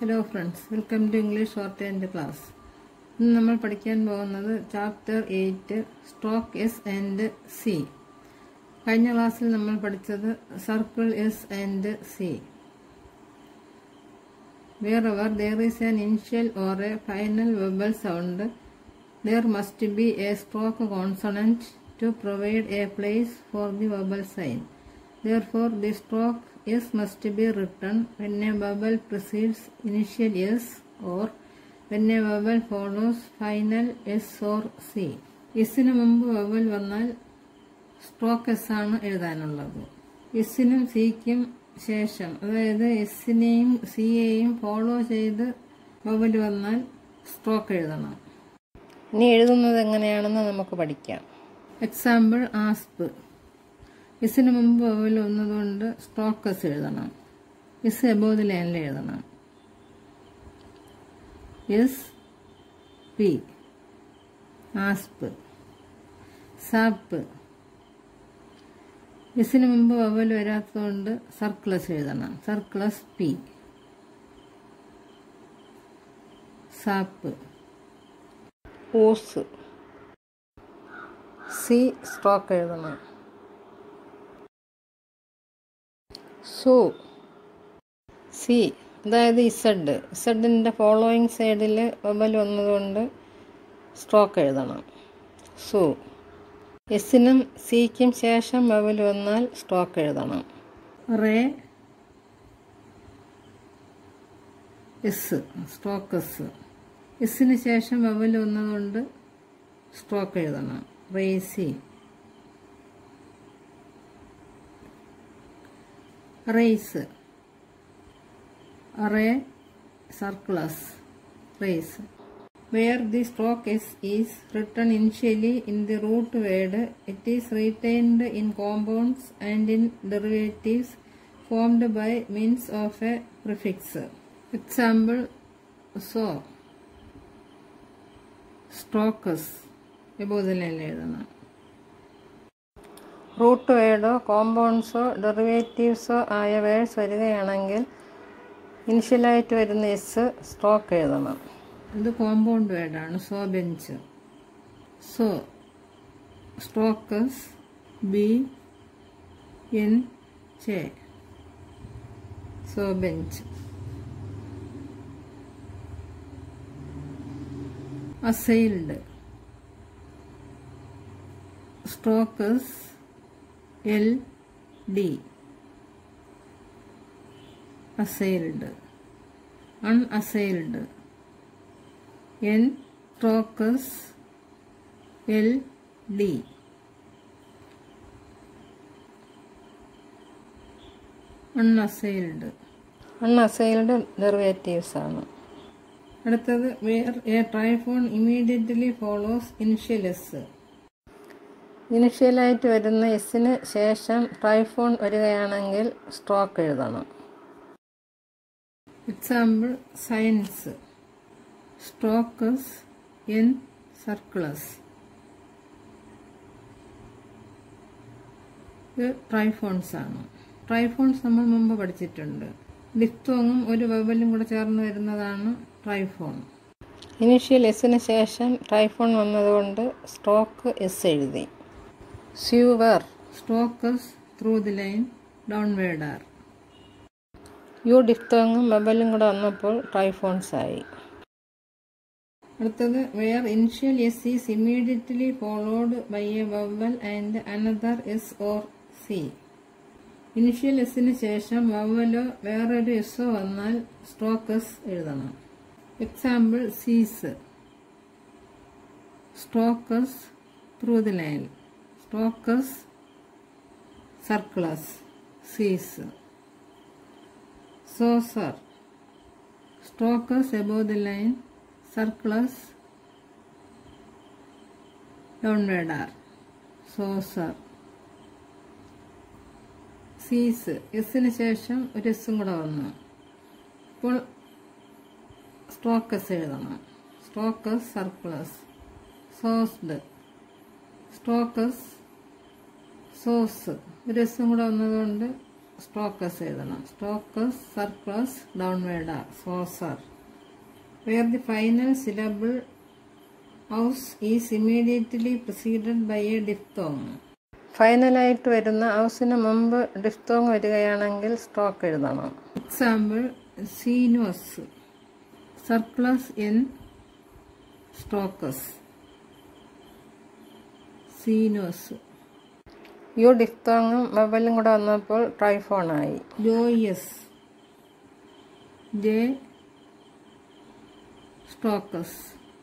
Hello friends welcome to English shorthand class ഇന്ന് നമ്മൾ പഠിക്കാൻ പോകുന്നത് chapter eight stroke S and C കഴിഞ്ഞ ക്ലാസ്സിൽ നമ്മൾ പഠിച്ചത് circle S and C wherever there is an initial or a final vowel sound, there must be a stroke consonant to provide a place for the vowel sign. Therefore, the stroke S must be written when a vowel precedes initial S or when a vowel follows final S or C. എസിന് മുമ്പ് vowel വന്നാൽ stroke S ആണ് എഴുതാനുള്ളത് എസിനും സിക്കും ശേഷം അതായത് എസിനെയും സിയെയും follow ചെയ്ത് വവൽ വന്നാൽ സ്ട്രോക്ക് എഴുതണം ഇനി എഴുതുന്നത് എങ്ങനെയാണെന്ന് നമുക്ക് പഠിക്കാം എക്സാമ്പിൾ ആസ്പ് എസിന് മുമ്പ് വവൽ വന്നതുകൊണ്ട് സ്ട്രോക്ക് എസ് എഴുതണം എസ് എബോധ ലൈനിൽ എഴുതണം എസ് പി ആസ്പ് സാപ്പ് എസിന് മുമ്പ് വവൽ വരാത്തതുകൊണ്ട് സർക്ലസ് എഴുതണം circle S P sap ooze C stroke എഴുതണം സു സി അതായത് ഇസഡ് ഇസഡിൻ്റെ ഫോളോയിങ് സൈഡിൽ വവൽ വന്നതുകൊണ്ട് സ്ട്രോക്ക് എഴുതണം സു എസിനും സിക്കും ശേഷം വവൽ വന്നാൽ സ്ട്രോക്ക് എഴുതണം റേ എസ് സ്ട്രോക്ക് എസ് എസിന് ശേഷം വവൽ വന്നതുകൊണ്ട് സ്ട്രോക്ക് എഴുതണം racy race ray circle S race where the stroke s is written initially in the root word, it is retained in compounds and in derivatives formed by means of a prefix. Example so strokes എഴുതണം root വേർഡോ കോമ്പൗണ്ട്സോ ഡെറിവേറ്റീവ്സോ ആയ words വരികയാണെങ്കിൽ ഇനിഷ്യലായിട്ട് വരുന്ന S stroke എഴുതണം ഇത് compound വേർഡാണ് so bench so stroke S B N ചെ സോ ബെഞ്ച് അസൈൽഡ് സ്ട്രോക്കസ് എൽ ഡി അസൈൽഡ് അൺഅസൈൽഡ് എൻ സ്ട്രോക്കസ് എൽ ഡി അൺഅസൈൽഡ് അൺഅസൈൽഡ് ഡെറിവേറ്റീവ്സ് ആണ് അടുത്തത് where a triphone immediately follows initial S ഇനിഷ്യലായിട്ട് വരുന്ന എസിന് ശേഷം ട്രൈഫോൺ വരികയാണെങ്കിൽ സ്ട്രോക്ക് എഴുതണം example science stroke S N circle S ഇത് ട്രൈഫോൺസ് ആണ് ട്രൈഫോൺസ് നമ്മൾ മുമ്പ് പഠിച്ചിട്ടുണ്ട് ഡിഫ്തോങ്ങും ഒരു വവലും കൂടെ ചേർന്ന് വരുന്നതാണ് ട്രൈഫോൺ ഇനീഷ്യൽ എസിന് ശേഷം ട്രൈഫോൺ വന്നതുകൊണ്ട് സ്ട്രോക്ക് എസ് എഴുതി sure stroke S through the line ഡൗൺവേർഡാർ യു ഡിഫ്തോങ്ങും വവലും കൂടെ വന്നപ്പോൾ ട്രൈഫോൺസ് ആയി അടുത്തത് where initial S is immediately followed by a vowel and another S or C initial എസിന് ശേഷം വവലോ വേറൊരു എസ്സോ വന്നാൽ സ്ട്രോക്കസ് എഴുതണം example seas stroke S through the line stroke S circle S seas saucer stroke S above the line circle S ഡൗൺവേഡാർ saucer seas എസിന് ശേഷം ഒരു എസും കൂടെ വന്നു ഇപ്പോൾ സ്ട്രോക്കസ് എഴുതണം stroke S circle S sauced stroke S sauce ഒരു എസും കൂടെ വന്നതുകൊണ്ട് സ്ട്രോക്കസ് എഴുതണം സ്ട്രോക്കസ് സർപ്ലസ് ഡൗൺവേർഡ് ആർ saucer where the final syllable house is immediately preceded by a diphthong ഫൈനലായിട്ട് വരുന്ന ഹൗസിന് മുമ്പ് ഡിഫ്തോങ് വരികയാണെങ്കിൽ സ്ട്രോക്ക് എഴുതണം എക്സാമ്പിൾ സീനോസ് സർപ്ലസ് എൻ സ്ട്രോക്കസ് സീനോസ് യു ഡിഫ്തോങ്ങും മൊബൈലും കൂടെ വന്നപ്പോൾ ട്രൈഫോണായി ജോയസ് ജെ സ്ട്രോക്കസ്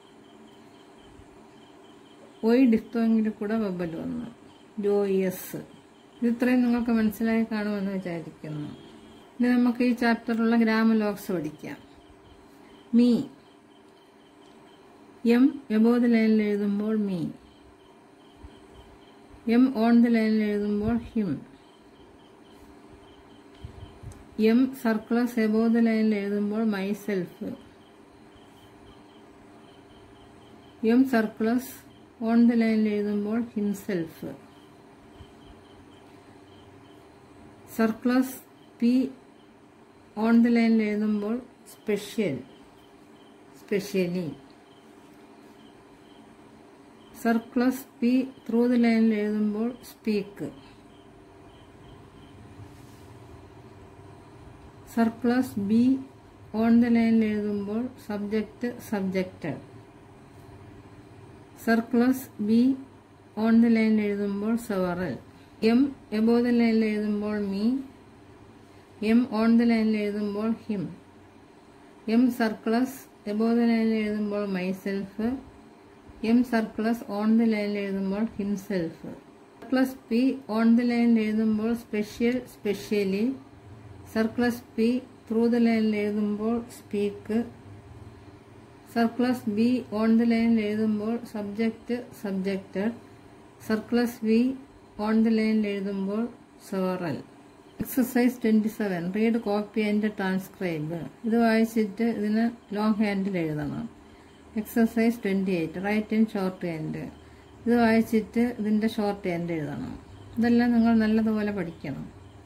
ഒയ് ഡിഫ്തോങ്ങിൽ കൂടെ മൊബൈൽ വന്നു ജോയസ് ഇത് ഇത്രയും നിങ്ങൾക്ക് മനസ്സിലായി കാണുമെന്ന് വിചാരിക്കുന്നു ഇനി നമുക്ക് ഈ ചാപ്റ്ററിലുള്ള ഗ്രാമലോക്സ് പഠിക്കാം മീ എം എബോധ ലൈനിൽ എഴുതുമ്പോൾ മീ എം ഓൺ ദ ലൈനിൽ എഴുതുമ്പോൾ him M circle S above the ലൈനിൽ എഴുതുമ്പോൾ myself M circle S on the ലൈനിൽ എഴുതുമ്പോൾ himself circle S P on the ലൈനിൽ എഴുതുമ്പോൾ special specially circle S P through the ലൈനിൽ എഴുതുമ്പോൾ speak circle S B on the ലൈനിൽ എഴുതുമ്പോൾ subject subjected circle S B on the ലൈനിൽ എഴുതുമ്പോൾ സെവറൽ എം എബോ ദ ലൈനിൽ എഴുതുമ്പോൾ മീ എം ഓൺ ദ ലൈനിൽ എഴുതുമ്പോൾ him M circle S above the ലൈനിൽ എഴുതുമ്പോൾ myself M circle S on the ലൈനിൽ എഴുതുമ്പോൾ himself circle S P on the ലൈനിൽ എഴുതുമ്പോൾ special specially circle S P through the ലൈനിൽ എഴുതുമ്പോൾ speak circle S B on the ലൈനിൽ എഴുതുമ്പോൾ subject subjected circle S V on the ലൈനിൽ എഴുതുമ്പോൾ several exercise twenty seven read copy and transcribe ഇത് വായിച്ചിട്ട് ഇതിന് ലോങ് ഹാൻഡിൽ എഴുതണം exercise twenty eight write in shorthand ഇത് വായിച്ചിട്ട് ഇതിൻ്റെ ഷോർട്ട് ഹാൻഡ് എഴുതണം ഇതെല്ലാം നിങ്ങൾ നല്ലതുപോലെ പഠിക്കണം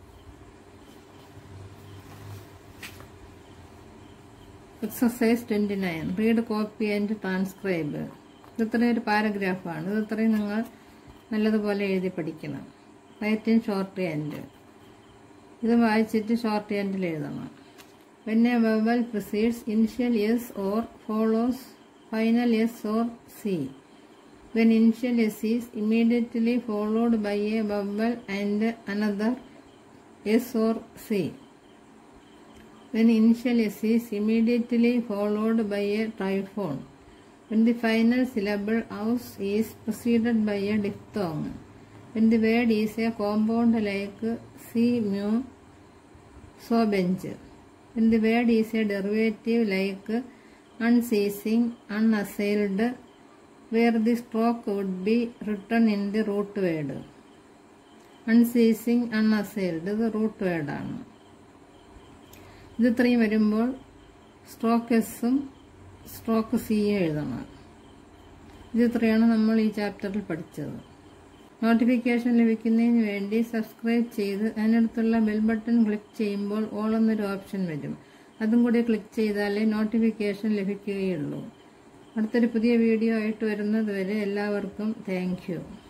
exercise twenty nine read copy and transcribe ഇത് ഇത്രയും ഒരു പാരഗ്രാഫാണ് ഇത് ഇത്രയും നിങ്ങൾ നല്ലതുപോലെ എഴുതി പഠിക്കണം റൈറ്റ് ഇൻ ഷോർട്ട് ഹാൻഡ് ഇത് വായിച്ചിട്ട് ഷോർട്ട് ഹാൻഡിൽ എഴുതണം when a vowel precedes initial s or follows final s or c. When initial s is immediately followed by a vowel and another s or c. When initial s is immediately followed by a triphone. When the final syllable aus is preceded by a diphthong. When the word is a compound like see, mu, so bench. When the word is a derivative like unceasing, unassailed, where the stroke would be written in the root word. Unceasing അൺഅസൈൽഡ് ഇത് root വേർഡാണ് ഇത് ഇത്രയും വരുമ്പോൾ stroke എസും stroke സിയും എഴുതണം ഇത് ഇത്രയാണ് നമ്മൾ ഈ ചാപ്റ്ററിൽ പഠിച്ചത് നോട്ടിഫിക്കേഷൻ ലഭിക്കുന്നതിന് വേണ്ടി സബ്സ്ക്രൈബ് ചെയ്ത് അതിനടുത്തുള്ള ബെൽ ബട്ടൺ ക്ലിക്ക് ചെയ്യുമ്പോൾ ഓൾ എന്നൊരു ഓപ്ഷൻ വരും അതും കൂടി ക്ലിക്ക് ചെയ്താലേ നോട്ടിഫിക്കേഷൻ ലഭിക്കുകയുള്ളൂ അടുത്തൊരു പുതിയ വീഡിയോ ആയിട്ട് വരുന്നത് വരെ എല്ലാവർക്കും താങ്ക്